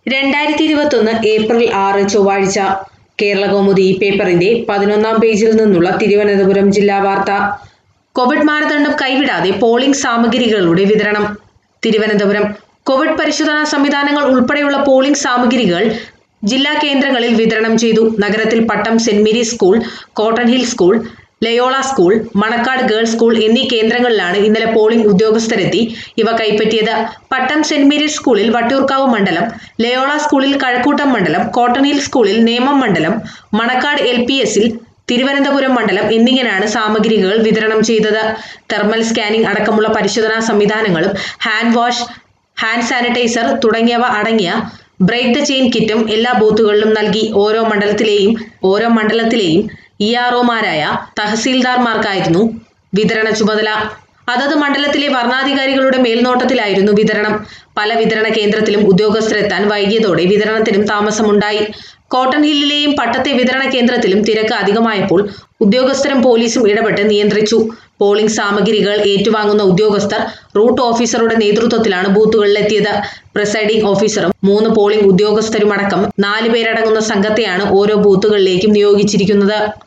രണ്ടായിരത്തി ഇരുപത്തൊന്ന് ഏപ്രിൽ ആറ് ചൊവ്വാഴ്ച കേരള കൗമുദി ഈ പേപ്പറിന്റെ പതിനൊന്നാം പേജിൽ നിന്നുള്ള തിരുവനന്തപുരം ജില്ലാ വാർത്ത കോവിഡ് മാനദണ്ഡം കൈവിടാതെ പോളിംഗ് സാമഗ്രികളുടെ വിതരണം തിരുവനന്തപുരം കോവിഡ് പരിശോധനാ സംവിധാനങ്ങൾ ഉൾപ്പെടെയുള്ള പോളിംഗ് സാമഗ്രികൾ ജില്ലാ കേന്ദ്രങ്ങളിൽ വിതരണം ചെയ്തു നഗരത്തിൽ Pattom saint Mary's school Cotton Hill school Loyola school Manacaud girls school എന്നീ കേന്ദ്രങ്ങളിലാണ് ഇന്നലെ പോളിംഗ് ഉദ്യോഗസ്ഥരെത്തി ഇവ കൈപ്പറ്റിയത് പട്ടം സെന്റ് മേരീസ് സ്കൂളിൽ വട്ടിയൂർക്കാവ് മണ്ഡലം ലയോള സ്കൂളിൽ കഴക്കൂട്ടം മണ്ഡലം കോട്ടൺ ഹിൽ സ്കൂളിൽ നേമം മണ്ഡലം മണക്കാട് എൽ പി എസിൽ തിരുവനന്തപുരം മണ്ഡലം എന്നിങ്ങനെയാണ് സാമഗ്രികൾ വിതരണം ചെയ്തത് തെർമൽ സ്കാനിംഗ് അടക്കമുള്ള പരിശോധനാ സംവിധാനങ്ങളും ഹാൻഡ് വാഷ് ഹാൻഡ് സാനിറ്റൈസർ തുടങ്ങിയവ അടങ്ങിയ ബ്രേക്ക് ദ ചെയിൻ കിറ്റും എല്ലാ ബൂത്തുകളിലും നൽകി ഓരോ മണ്ഡലത്തിലെയും ഓരോ മണ്ഡലത്തിലെയും ഇ ആർ ഒമാരായ തഹസീൽദാർമാർക്കായിരുന്നു വിതരണ ചുമതല അതത് മണ്ഡലത്തിലെ വർണ്ണാധികാരികളുടെ മേൽനോട്ടത്തിലായിരുന്നു വിതരണം പല വിതരണ കേന്ദ്രത്തിലും ഉദ്യോഗസ്ഥരെത്താൻ വൈകിയതോടെ വിതരണത്തിനും താമസമുണ്ടായി കോട്ടൺ ഹില്ലിലെയും പട്ടത്തെ വിതരണ കേന്ദ്രത്തിലും തിരക്ക് അധികമായപ്പോൾ ഉദ്യോഗസ്ഥരും പോലീസും ഇടപെട്ട് നിയന്ത്രിച്ചു പോളിംഗ് സാമഗ്രികൾ ഏറ്റുവാങ്ങുന്ന ഉദ്യോഗസ്ഥർ റൂട്ട് ഓഫീസറുടെ നേതൃത്വത്തിലാണ് ബൂത്തുകളിലെത്തിയത് പ്രിസൈഡിംഗ് ഓഫീസറും മൂന്ന് പോളിംഗ് ഉദ്യോഗസ്ഥരുമടക്കം നാല് പേരടങ്ങുന്ന സംഘത്തെയാണ് ഓരോ ബൂത്തുകളിലേക്കും നിയോഗിച്ചിരിക്കുന്നത്